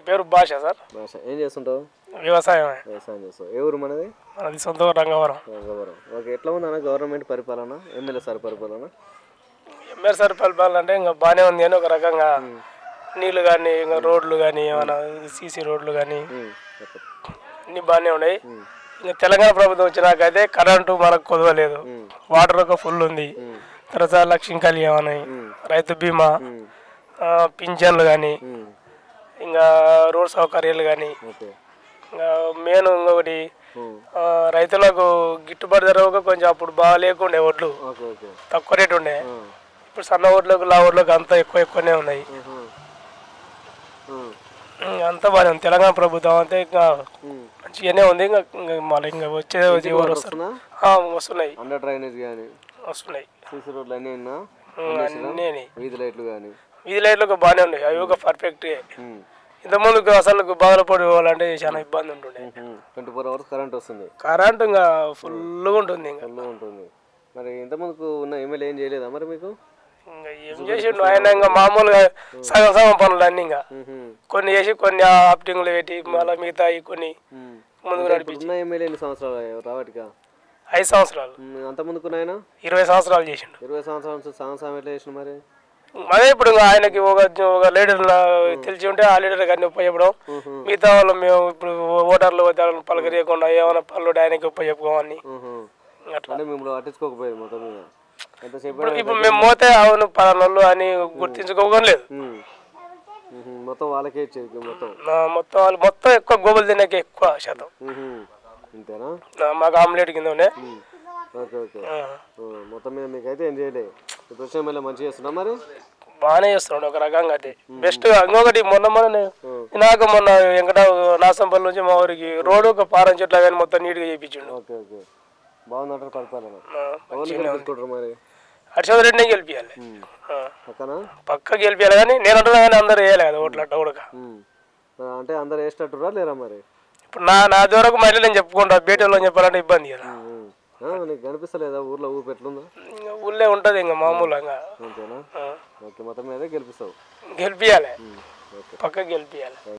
పేరు భాష సార్ భాష ఏం చేస్తుంటావు వ్యవసాయమే వ్యవసాయం చేస్తావు ఏ ఊరు మనది మనది సొంత ఊరు రంగవరం రంగవరం ఓకే ఎట్లా ఉంది అన్న గవర్నమెంట్ పరిపాలన ఎమ్మెల్యే సార్ పరిపాలన ఎంఆర్ సార్ పరిపాలన ఇంకా బాగానే ఉంది అని ఒక రకంగా నీళ్లు కానీ ఇంకా రోడ్లు కానీ ఏమైనా సీసీ రోడ్లు కానీ ఉమ్, చెప్పండి అన్నీ బాగానే ఉన్నాయి ఇంకా తెలంగాణ ప్రభుత్వం వచ్చినాకైతే కరెంటు మనకు కుదవలేదు వాటర్ ఒక ఫుల్ ఉంది తర్వాత లక్ష్మీ కళ్యాణ్ అని రైతు బీమా ఆ, పింఛన్లు కానీ ఉమ్, ఇంకా రోడ్ సౌకర్యాలు కానీ ఓకే ఇంకా మెయిన్ ఇంకొకటి ఉమ్, ఆ, రైతులకు గిట్టుబాటు ధర ఒక కొంచెం అప్పుడు బాగా లేకుండే ఒడ్లు ఓకే ఓకే తక్కువ రేటు ఉండే ఆ, ఇప్పుడు సన్న ఓట్లకు లా ఓట్లకు అంతా ఎక్కువ ఎక్కువనే ఉన్నాయి ఉహు, ఉమ్, ఉమ్, అంతా బాగానే ఉంది తెలంగాణ ప్రభుత్వం అంతే ఇంకా ఉమ్. మంచిగానే ఉంది ఇంకా ఇంకా మళ్ళీ ఇంకా వచ్చే ఎవరు వస్తారు వస్తున్నా ఆ, వస్తున్నాయి అండర్ డ్రైనేజ్ కానీ వస్తున్నాయి సీసీ రోడ్లు అన్నీ ఉన్నా ఉమ్, అన్నీ వీధి లైట్లు కానీ వీధి లైట్లు బాగానే ఉన్నాయి అవి ఒక పర్ఫెక్ట్ ఇంతకుముందుకు అసలు బాధలపడి పోవాలంటే చాలా ఇబ్బంది ఉంటుండే ట్వంటీ ఫోర్ అవర్స్ కరెంట్ వస్తుంది కరెంట్ ఇంకా ఫుల్గా ఉంటుంది ఇంకా ఫుల్ ఉంటుంది మరి ఇంతకుముందుకు ఉన్న ఎమ్మెల్యే ఏం చేయలేదా మరి మీకు ఇంకా ఏం చేసిండు ఆయన ఇంకా మామూలుగా సగం సగం పనులు అన్నీ ఇంకా ఉహు, కొన్ని చేసి కొన్ని ఆప్టింగ్లు పెట్టి మళ్ళీ మిగతా కొన్ని ఉమ్. ముందుకు అంటే నడిపించి ఇప్పుడున్న ఎమ్మెల్యే ఎన్ని సంవత్సరాలు అయ్యాయి రావటిగా ఐదు సంవత్సరాలు అంత ముందుకున్నాయన ఇరవై సంవత్సరాలు చేసిండు ఇరవై సంవత్సరాల నుంచి సంవత్సరం సాయం ఎట్లా చేసిన మరి అదే ఇప్పుడు ఇంకా ఆయనకి ఒక ఒక లీడర్ తెలిసి ఉంటే ఆ లీడర్ అన్ని ఉపయోగపడం ఉహు, మిగతా వాళ్ళు మేము ఇప్పుడు ఓటర్లు పోతే వాళ్ళని పలకరియకుండా ఏమైనా పనులు ఉంటే ఆయనకి ఉపయోగపని ఉహు. అట్లా అంటే మిమ్మల్ని పట్టించుకోకపోయేది మొత్తం మీద ఎంతసేపు ఇప్పుడు ఇప్పుడు మేము పోతే అవును పలానోళ్ళు అని గుర్తించుకోవడం లేదు ఉమ్. ఉహు. మొత్తం వాళ్ళకే ఇచ్చేది మొత్తం నా మొత్తం వాళ్ళు మొత్తం ఎక్కువ గోబులు తినకే ఎక్కువ శాతం ఉహు. అంతేనా నా మాకు ఆమ్లెట్ కింద ఉండే ఉమ్. ఓకే ఓకే ఆ, ఆ, మొత్తం మీద మీకైతే ఏం చేయలే ఇప్పుడు వచ్చిన ఎమ్మెల్యే మంచిగా చేస్తున్నా మరి బాగానే చేస్తున్నాడు ఒక రకంగా అయితే బెస్ట్ ఇంకొకటి మొన్న మొన్న ఉమ్. నాకు మొన్న వెంకట నాసంపల్లి నుంచి మా ఊరికి రోడ్డు ఒక పారం చెట్లు కానీ మొత్తం నీట్గా చేయించిండు ఓకే ఓకే బాగుందంటారు పరిపాలన ఆ, ఎవరిని గెలిపించుకుంటారు మరి హర్షవర్ధన్ రెడ్డిని గెలిపియాలి ఉమ్. ఆ, పక్కన పక్క గెలిపియాలి కానీ నేను అంటున్నా కానీ అందరూ వేయాలి కదా ఓట్లు అట్ట కూడా ఉమ్. ఆ, అంటే అందరు వేసేటట్టురా లేరా మరి ఇప్పుడు నా నా ద్వారా మళ్ళీ నేను చెప్పుకుంటా బేటలో చెప్పాలంటే ఇబ్బంది కదా ఉమ్. ఆ, నీకు కనిపిస్తలేదా ఊర్లో ఊపు ఎట్లుందా ఇంకా ఊళ్ళే ఉంటుంది ఇంకా మామూలుగా అంతేనా ఆ, ఓకే మొత్తం మీదే గెలిపిస్తావు గెలిపియాలి ఉమ్. ఓకే పక్క గెలిపియాలి